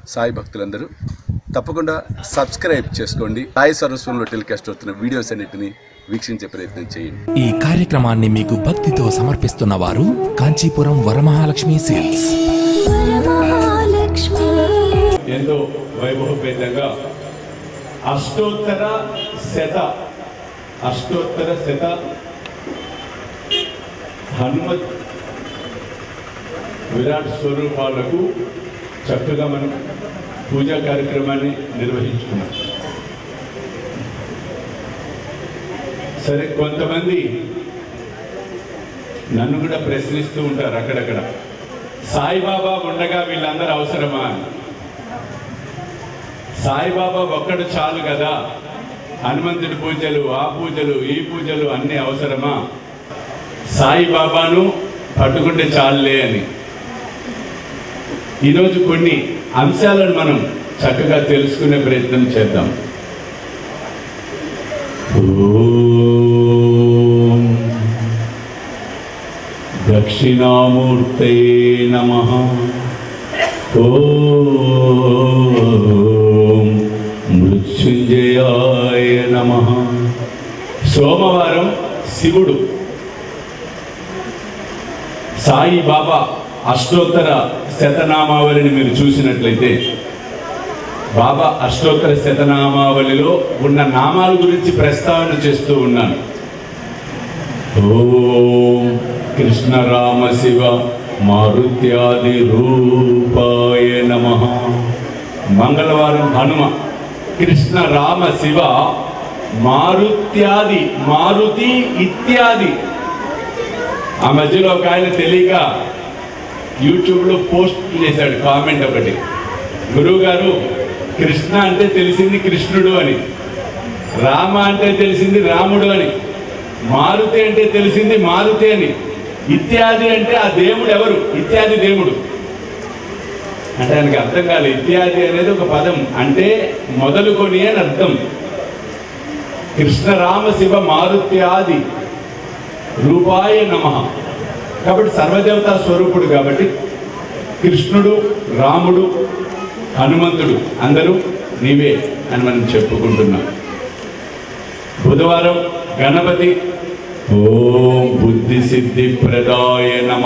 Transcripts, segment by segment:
సాయి భక్తులందరూ తప్పకుండా సబ్స్క్రైబ్ చేసుకోండి సాయి సరస్వంలో టెలికాస్ట్ అవుతున్న వీడియోస్ అన్నిటిని వీక్షించే ప్రయత్నం చేయండి ఈ కార్యక్రమాన్ని మీకు భక్తితో సమర్పిస్తున్న వారు కాంచీపురం వరమహాలక్ష్మి సేల్స్ వరమహాలక్ష్మి ఎంతో వైభవపేతంగా అష్టోత్తర శత అష్టోత్తర శత హనుమత్ విరాట్ స్వరూపాలకు చక్కగా మనం పూజా కార్యక్రమాన్ని నిర్వహించుకున్నాం సరే కొంతమంది నన్ను కూడా ప్రశ్నిస్తూ ఉంటారు అక్కడక్కడ సాయిబాబా ఉండగా వీళ్ళందరూ అవసరమా అని సాయిబాబా ఒక్కడు చాలు కదా హనుమంతుడి పూజలు ఆ పూజలు ఈ పూజలు అన్నీ అవసరమా సాయిబాబాను పట్టుకుంటే చాలులే అని ఈరోజు కొన్ని అంశాలను మనం చక్కగా తెలుసుకునే ప్రయత్నం చేద్దాం ఓం దక్షిణామూర్తే నమ ఓం మృత్యుంజయాయ నమ సోమవారం శివుడు సాయి బాబా అష్టోత్తర శతనామావళిని మీరు చూసినట్లయితే బాబా అష్టోత్తర శతనామావళిలో ఉన్న నామాల గురించి ప్రస్తావన చేస్తూ ఉన్నాను ఓం కృష్ణ రామ శివ మారుత్యాది రూపాయ నమ మంగళవారం హనుమ కృష్ణ రామ శివ మారుత్యాది మారుతి ఇత్యాది ఆ మధ్యలో ఒక ఆయన తెలియక యూట్యూబ్లో పోస్ట్ చేశాడు కామెంట్ ఒకటి గురువు గారు కృష్ణ అంటే తెలిసింది కృష్ణుడు అని రామ అంటే తెలిసింది రాముడు అని మారుతి అంటే తెలిసింది మారుతి అని ఇత్యాది అంటే ఆ దేవుడు ఎవరు ఇత్యాది దేవుడు అంటే ఆయనకి అర్థం కాలేదు ఇత్యాది అనేది ఒక పదం అంటే మొదలుకొని అని అర్థం కృష్ణ రామ శివ మారుత్యాది రూపాయ నమ కాబట్టి సర్వదేవతా స్వరూపుడు కాబట్టి కృష్ణుడు రాముడు హనుమంతుడు అందరూ నీవే అని మనం చెప్పుకుంటున్నాం బుధవారం గణపతి ఓం బుద్ధి సిద్ధి ప్రదాయ నమ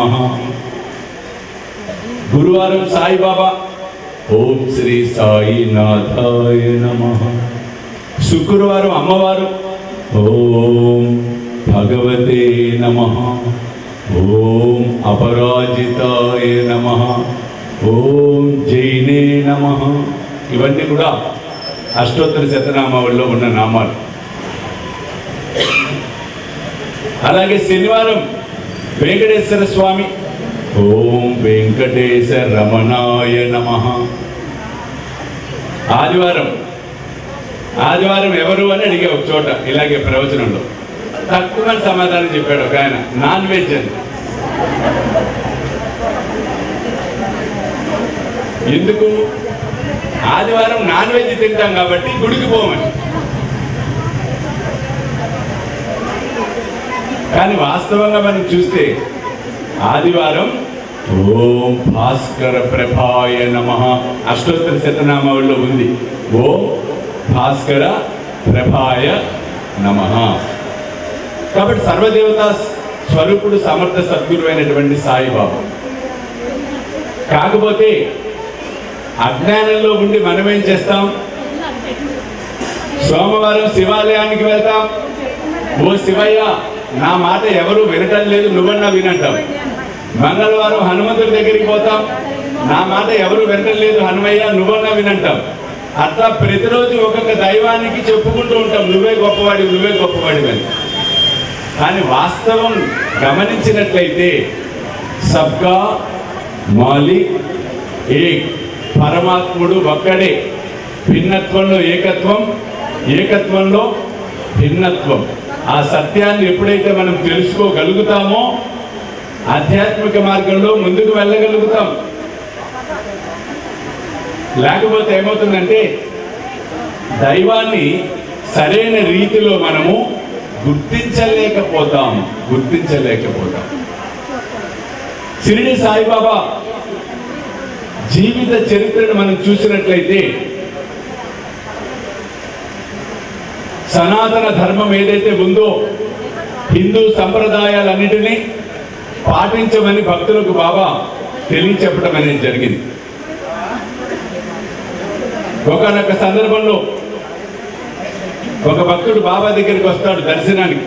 గురువారం సాయిబాబా ఓం శ్రీ సాయినాథాయ నమ శుక్రవారం అమ్మవారు ఓం భగవతే నమ ఓం అపరాజితాయ నమ ఓం జైనే నమ ఇవన్నీ కూడా అష్టోత్తర శతనామావళిలో ఉన్న నామాలు అలాగే శనివారం వెంకటేశ్వర స్వామి ఓం వెంకటేశ రమణాయ నమ ఆదివారం ఆదివారం ఎవరు అని అడిగే ఒక చోట ఇలాగే ప్రవచనంలో తక్కువ సమాధానం చెప్పాడు ఒక ఆయన నాన్ వెజ్ అని ఎందుకు ఆదివారం నాన్ వెజ్ తింటాం కాబట్టి గుడికి పోమని కానీ వాస్తవంగా మనం చూస్తే ఆదివారం ఓం భాస్కర ప్రభాయ నమ అష్టోత్తర శతనామావళిలో ఉంది ఓం భాస్కర ప్రభాయ నమ కాబట్టి సర్వదేవతా స్వరూపుడు సమర్థ సద్గురు అయినటువంటి సాయిబాబా కాకపోతే అజ్ఞానంలో ఉండి మనం ఏం చేస్తాం సోమవారం శివాలయానికి వెళ్తాం ఓ శివయ్య నా మాట ఎవరు వినటం లేదు నువ్వన్నా వినంటాం మంగళవారం హనుమంతుడి దగ్గరికి పోతాం నా మాట ఎవరు వినటం లేదు హనుమయ్య నువ్వన్నా వినంటాం అట్లా ప్రతిరోజు ఒక్కొక్క దైవానికి చెప్పుకుంటూ ఉంటాం నువ్వే గొప్పవాడి నువ్వే గొప్పవాడి అని కానీ వాస్తవం గమనించినట్లయితే సబ్కా మాలిక్ ఏక్ పరమాత్ముడు ఒక్కడే భిన్నత్వంలో ఏకత్వం ఏకత్వంలో భిన్నత్వం ఆ సత్యాన్ని ఎప్పుడైతే మనం తెలుసుకోగలుగుతామో ఆధ్యాత్మిక మార్గంలో ముందుకు వెళ్ళగలుగుతాం లేకపోతే ఏమవుతుందంటే దైవాన్ని సరైన రీతిలో మనము గుర్తించలేకపోతాం గుర్తించలేకపోతాం షిరిడి సాయిబాబా జీవిత చరిత్రను మనం చూసినట్లయితే సనాతన ధర్మం ఏదైతే ఉందో హిందూ సంప్రదాయాలన్నిటినీ పాటించమని భక్తులకు బాబా తెలియచెప్పడం అనేది జరిగింది ఒకనొక సందర్భంలో ఒక భక్తుడు బాబా దగ్గరికి వస్తాడు దర్శనానికి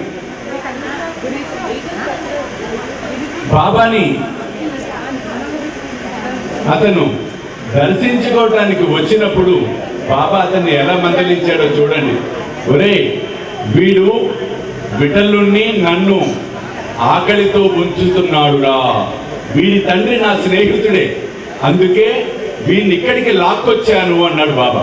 బాబాని అతను దర్శించుకోవటానికి వచ్చినప్పుడు బాబా అతన్ని ఎలా మందలించాడో చూడండి ఒరే వీడు విఠలుణ్ణి నన్ను ఆకలితో ఉంచుతున్నాడురా వీడి తండ్రి నా స్నేహితుడే అందుకే వీడిని ఇక్కడికి లాక్కొచ్చాను అన్నాడు బాబా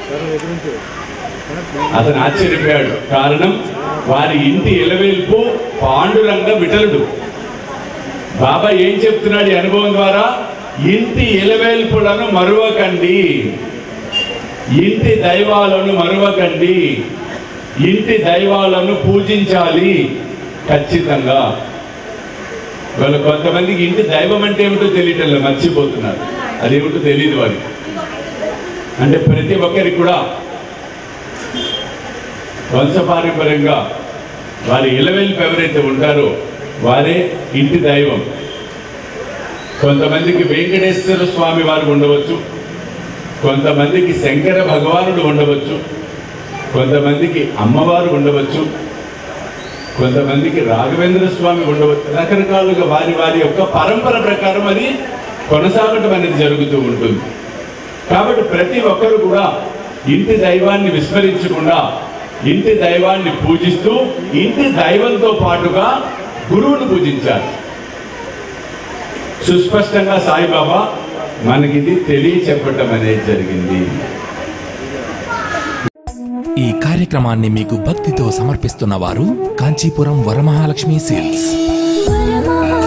అతను ఆశ్చర్యపోయాడు కారణం వారి ఇంటి ఎలవేల్పు పాండురంగ విఠలుడు బాబా ఏం చెప్తున్నాడు ఈ అనుభవం ద్వారా ఇంటి ఎలవేల్పులను మరువకండి ఇంటి దైవాలను మరువకండి ఇంటి దైవాలను పూజించాలి ఖచ్చితంగా వాళ్ళ కొంతమందికి ఇంటి దైవం అంటే ఏమిటో తెలియటం లేదు, మర్చిపోతున్నారు అదేమిటో తెలియదు వారికి అంటే ప్రతి ఒక్కరికి కూడా వంశపారంపర్యంగా వారి ఇలవెల్పు ఎవరైతే ఉంటారో వారే ఇంటి దైవం కొంతమందికి వెంకటేశ్వర స్వామి వారు ఉండవచ్చు కొంతమందికి శంకర భగవానుడు ఉండవచ్చు కొంతమందికి అమ్మవారు ఉండవచ్చు కొంతమందికి రాఘవేంద్ర స్వామి ఉండవచ్చు రకరకాలుగా వారి వారి యొక్క పరంపర ప్రకారం అది కొనసాగటం అనేది జరుగుతూ ఉంటుంది కాబట్టి ప్రతి ఒక్కరు కూడా ఇంటి దైవాన్ని విస్మరించకుండా ఇంటి దైవాన్ని పూజిస్తూ ఇంటి దైవంతో పాటుగా గురువును పూజించాలి సుస్పష్టంగా సాయిబాబా మనకిది తెలియచెప్పటం అనేది జరిగింది ఈ కార్యక్రమాన్ని మీకు భక్తితో సమర్పిస్తున్న వారు కాంచీపురం వరమహాలక్ష్మి సిల్క్స్ వరమహా